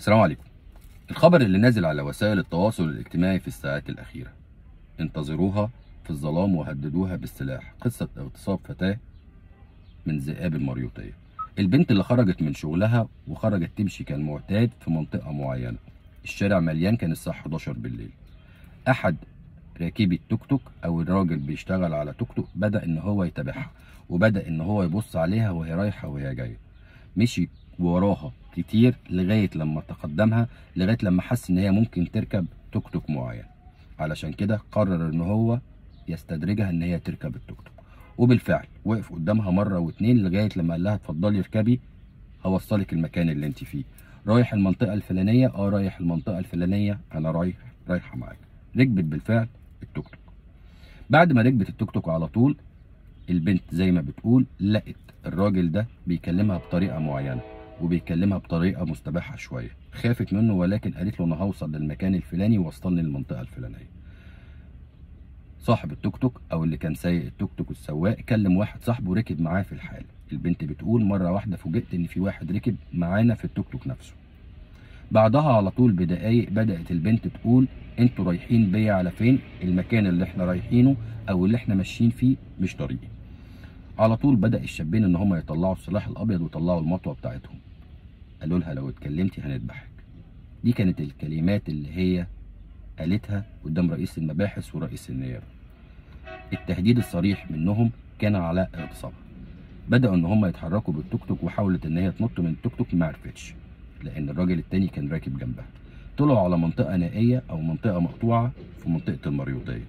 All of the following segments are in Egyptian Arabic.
السلام عليكم الخبر اللي نازل على وسائل التواصل الاجتماعي في الساعات الأخيرة انتظروها في الظلام وهددوها بالسلاح قصة اغتصاب فتاة من ذئاب المريوطية البنت اللي خرجت من شغلها وخرجت تمشي كالمعتاد في منطقة معينة الشارع مليان كان الساعة 11 بالليل أحد راكبي التوك توك أو الراجل بيشتغل على توك توك بدأ إن هو يتابعها وبدأ إن هو يبص عليها وهي رايحة وهي جاية مشي وراها كتير لغاية لما تقدمها لغاية لما حس إن هي ممكن تركب توك توك معين علشان كده قرر إن هو يستدرجها إن هي تركب التوك توك وبالفعل وقف قدامها مرة واتنين لغاية لما قال لها اتفضلي اركبي هوصلك المكان اللي انت فيه رايح المنطقة الفلانية اه رايح المنطقة الفلانية انا رايح رايحة معاك ركبت بالفعل التوك توك بعد ما ركبت التوك توك على طول البنت زي ما بتقول لقت الراجل ده بيكلمها بطريقة معينة وبيكلمها بطريقة مستباحة شوية خافت منه ولكن قالت له انا هوصل للمكان الفلاني ووصلني للمنطقة الفلانية صاحب التوك توك او اللي كان سايق التوك توك السواق كلم واحد صاحبه ركب معاه في الحال البنت بتقول مره واحده فوجئت ان في واحد ركب معانا في التوك توك نفسه بعدها على طول بدقايق بدات البنت تقول انتوا رايحين بيا على فين المكان اللي احنا رايحينه او اللي احنا ماشيين فيه مش طريقي على طول بدا الشابين ان هم يطلعوا السلاح الابيض ويطلعوا المطوه بتاعتهم قالوا لها لو اتكلمتي هنذبحك دي كانت الكلمات اللي هي قالتها قدام رئيس المباحث ورئيس النيابه التهديد الصريح منهم كان على اغتصابها بداوا ان هم يتحركوا بالتوك توك وحاولت ان هي تنط من التوك توك ما عرفتش لان الراجل التاني كان راكب جنبها طلعوا على منطقه نائيه او منطقه مقطوعه في منطقه المريوطيه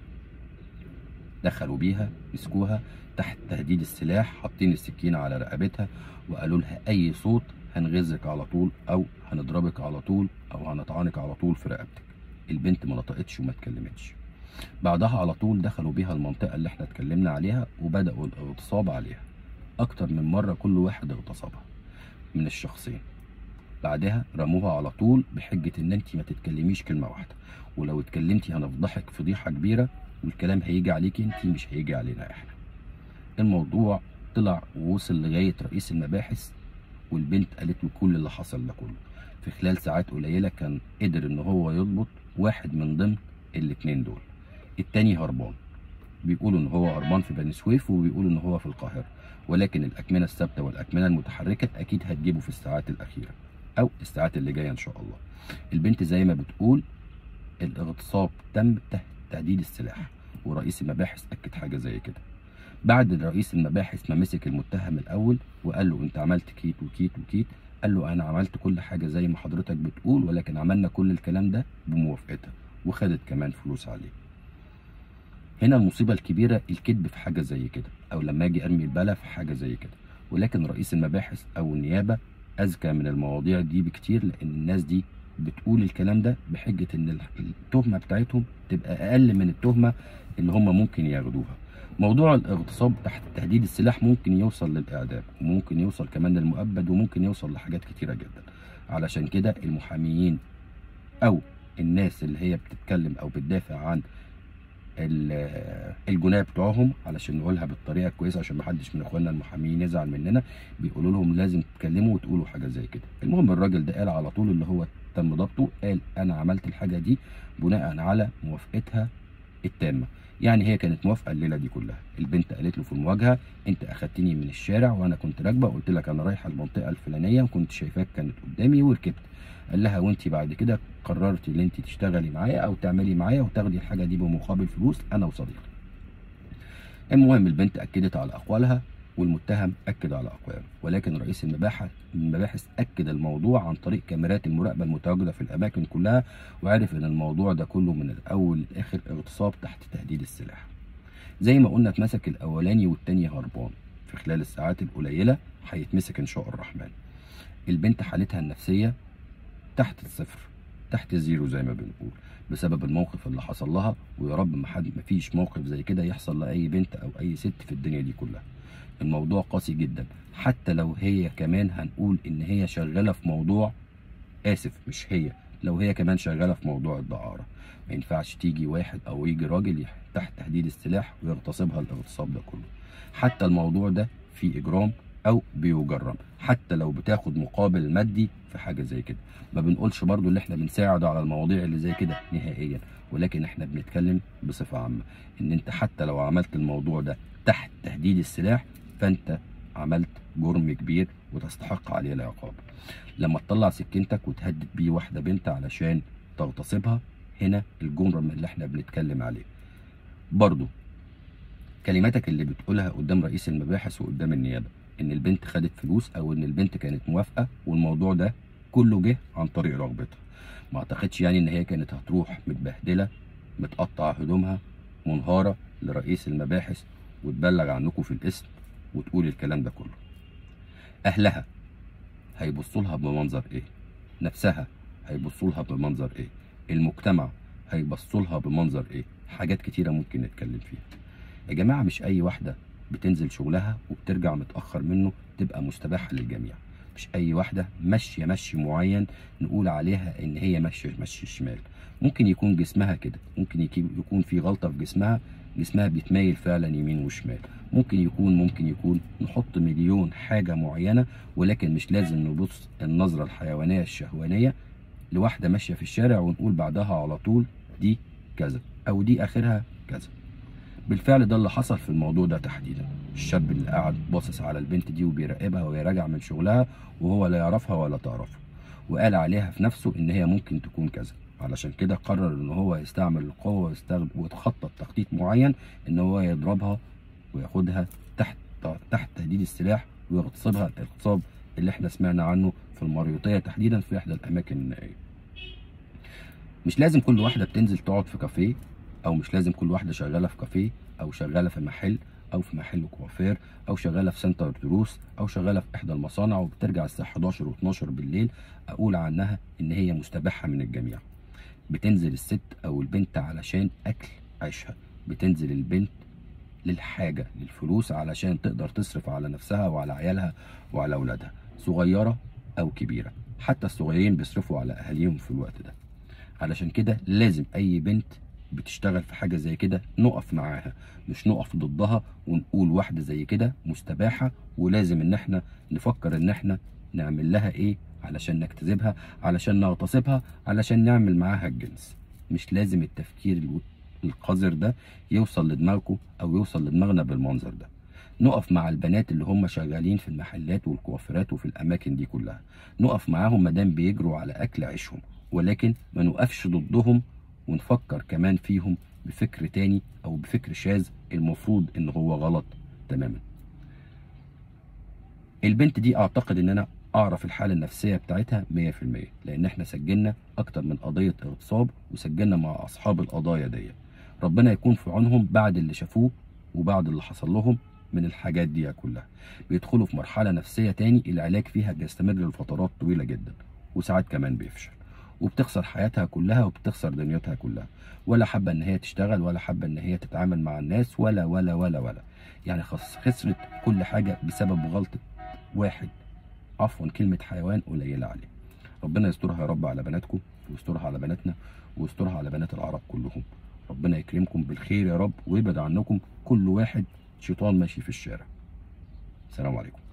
دخلوا بيها مسكوها تحت تهديد السلاح حاطين السكينه على رقبتها وقالوا لها اي صوت هنغزك على طول او هنضربك على طول او هنطعنك على طول في رقبتك البنت ما نطقتش وما اتكلمتش بعدها على طول دخلوا بيها المنطقة اللي احنا اتكلمنا عليها وبدأوا الاغتصاب عليها أكتر من مرة كل واحد اغتصبها من الشخصين بعدها رموها على طول بحجة إن أنت ما تتكلميش كلمة واحدة ولو اتكلمتي هنفضحك فضيحة كبيرة والكلام هيجي عليكي أنت مش هيجي علينا احنا الموضوع طلع ووصل لغاية رئيس المباحث والبنت قالت له كل اللي حصل ده كله في خلال ساعات قليلة كان قدر إن هو يضبط واحد من ضمن الاتنين دول التاني هربان بيقولوا ان هو هربان في بني سويف وبيقولوا ان هو في القاهره ولكن الاكمنه الثابته والاكمنه المتحركه اكيد هتجيبه في الساعات الاخيره او الساعات اللي جايه ان شاء الله البنت زي ما بتقول الاغتصاب تم تحت تهديد السلاح ورئيس المباحث اكد حاجه زي كده بعد رئيس المباحث ما مسك المتهم الاول وقال له انت عملت كيت وكيت وكيت قال له انا عملت كل حاجه زي ما حضرتك بتقول ولكن عملنا كل الكلام ده بموافقتها وخدت كمان فلوس عليه هنا المصيبة الكبيرة الكذب في حاجة زي كده أو لما أجي أرمي البلا في حاجة زي كده ولكن رئيس المباحث أو النيابة أذكى من المواضيع دي بكتير لأن الناس دي بتقول الكلام ده بحجة إن التهمة بتاعتهم تبقى أقل من التهمة اللي هم ممكن ياخدوها موضوع الاغتصاب تحت تهديد السلاح ممكن يوصل للإعدام وممكن يوصل كمان للمؤبد وممكن يوصل لحاجات كتيرة جدا علشان كده المحاميين أو الناس اللي هي بتتكلم أو بتدافع عن الجناه بتوعهم علشان نقولها بالطريقه الكويسه عشان ما حدش من اخواننا المحامين يزعل مننا بيقولوا لهم لازم تتكلموا وتقولوا حاجه زي كده المهم الراجل ده قال على طول اللي هو تم ضبطه قال انا عملت الحاجه دي بناء على موافقتها التامه يعني هي كانت موافقه الليله دي كلها البنت قالت له في المواجهه انت اخدتني من الشارع وانا كنت راكبه قلت لك انا رايحه المنطقه الفلانيه وكنت شايفاك كانت قدامي وركبت قال لها وانت بعد كده قررتي ان انت تشتغلي معايا او تعملي معايا وتاخدي الحاجه دي بمقابل فلوس انا وصديقي المهم البنت اكدت على اقوالها والمتهم اكد على اقواله ولكن رئيس المباحث المباحث اكد الموضوع عن طريق كاميرات المراقبه المتواجده في الاماكن كلها وعرف ان الموضوع ده كله من الاول للاخر اغتصاب تحت تهديد السلاح زي ما قلنا اتمسك الاولاني والتاني هربان في خلال الساعات القليله هيتمسك ان شاء الرحمن البنت حالتها النفسيه تحت الصفر تحت الزيرو زي ما بنقول بسبب الموقف اللي حصل لها ويا رب ما حد ما فيش موقف زي كده يحصل لاي بنت او اي ست في الدنيا دي كلها الموضوع قاسي جدا حتى لو هي كمان هنقول ان هي شغاله في موضوع اسف مش هي لو هي كمان شغاله في موضوع الدعاره ما ينفعش تيجي واحد او يجي راجل تحت تهديد السلاح ويغتصبها الاغتصاب ده كله حتى الموضوع ده فيه اجرام او بيجرم حتى لو بتاخد مقابل مادي في حاجه زي كده ما بنقولش برضو اللي احنا بنساعد على المواضيع اللي زي كده نهائيا ولكن احنا بنتكلم بصفه عامه ان انت حتى لو عملت الموضوع ده تحت تهديد السلاح فانت عملت جرم كبير وتستحق عليه العقاب لما تطلع سكينتك وتهدد بيه واحده بنت علشان تغتصبها هنا الجرم اللي احنا بنتكلم عليه برضو كلماتك اللي بتقولها قدام رئيس المباحث وقدام النيابه ان البنت خدت فلوس او ان البنت كانت موافقه والموضوع ده كله جه عن طريق رغبتها ما اعتقدش يعني ان هي كانت هتروح متبهدله متقطع هدومها منهاره لرئيس المباحث وتبلغ عنكم في الاسم وتقول الكلام ده كله اهلها هيبصوا لها بمنظر ايه نفسها هيبصوا لها بمنظر ايه المجتمع هيبصوا لها بمنظر ايه حاجات كتيره ممكن نتكلم فيها يا جماعه مش اي واحده بتنزل شغلها وبترجع متاخر منه تبقى مستباحه للجميع مش اي واحده ماشيه مشي معين نقول عليها ان هي ماشيه مشي شمال ممكن يكون جسمها كده ممكن يكون في غلطه في جسمها جسمها بيتميل فعلا يمين وشمال ممكن يكون ممكن يكون نحط مليون حاجه معينه ولكن مش لازم نبص النظره الحيوانيه الشهوانيه لواحده ماشيه في الشارع ونقول بعدها على طول دي كذا او دي اخرها كذا بالفعل ده اللي حصل في الموضوع ده تحديدا الشاب اللي قاعد باصص على البنت دي وبيراقبها وهي راجعه من شغلها وهو لا يعرفها ولا تعرفه وقال عليها في نفسه ان هي ممكن تكون كذا علشان كده قرر ان هو يستعمل القوه ويستخدم ويتخطط تخطيط معين ان هو يضربها وياخدها تحت تحت تهديد السلاح ويغتصبها الاغتصاب اللي احنا سمعنا عنه في المريوطيه تحديدا في احدى الاماكن النائيه مش لازم كل واحده بتنزل تقعد في كافيه او مش لازم كل واحده شغاله في كافيه او شغاله في محل او في محل كوافير او شغاله في سنتر دروس او شغاله في احدى المصانع وبترجع الساعه 11 و12 بالليل اقول عنها ان هي مستباحه من الجميع بتنزل الست او البنت علشان اكل عيشها بتنزل البنت للحاجه للفلوس علشان تقدر تصرف على نفسها وعلى عيالها وعلى اولادها صغيره او كبيره حتى الصغيرين بيصرفوا على اهاليهم في الوقت ده علشان كده لازم اي بنت بتشتغل في حاجه زي كده نقف معاها مش نقف ضدها ونقول واحده زي كده مستباحه ولازم ان احنا نفكر ان احنا نعمل لها ايه علشان نجتذبها علشان نغتصبها علشان نعمل معاها الجنس مش لازم التفكير القذر ده يوصل لدماغكم او يوصل لدماغنا بالمنظر ده نقف مع البنات اللي هم شغالين في المحلات والكوافيرات وفي الاماكن دي كلها نقف معاهم مادام بيجروا على اكل عيشهم ولكن ما نقفش ضدهم ونفكر كمان فيهم بفكر تاني او بفكر شاذ المفروض ان هو غلط تماما البنت دي اعتقد ان انا اعرف الحاله النفسيه بتاعتها 100% لان احنا سجلنا اكتر من قضيه اغتصاب وسجلنا مع اصحاب القضايا دي ربنا يكون في عونهم بعد اللي شافوه وبعد اللي حصل لهم من الحاجات دي كلها بيدخلوا في مرحله نفسيه تاني العلاج فيها بيستمر لفترات طويله جدا وساعات كمان بيفشل وبتخسر حياتها كلها وبتخسر دنيتها كلها ولا حابه ان هي تشتغل ولا حابه ان هي تتعامل مع الناس ولا ولا ولا ولا يعني خسرت كل حاجه بسبب غلطه واحد عفوا كلمه حيوان قليله عليه ربنا يسترها يا رب على بناتكم ويسترها على بناتنا ويسترها على بنات العرب كلهم ربنا يكرمكم بالخير يا رب ويبعد عنكم كل واحد شيطان ماشي في الشارع السلام عليكم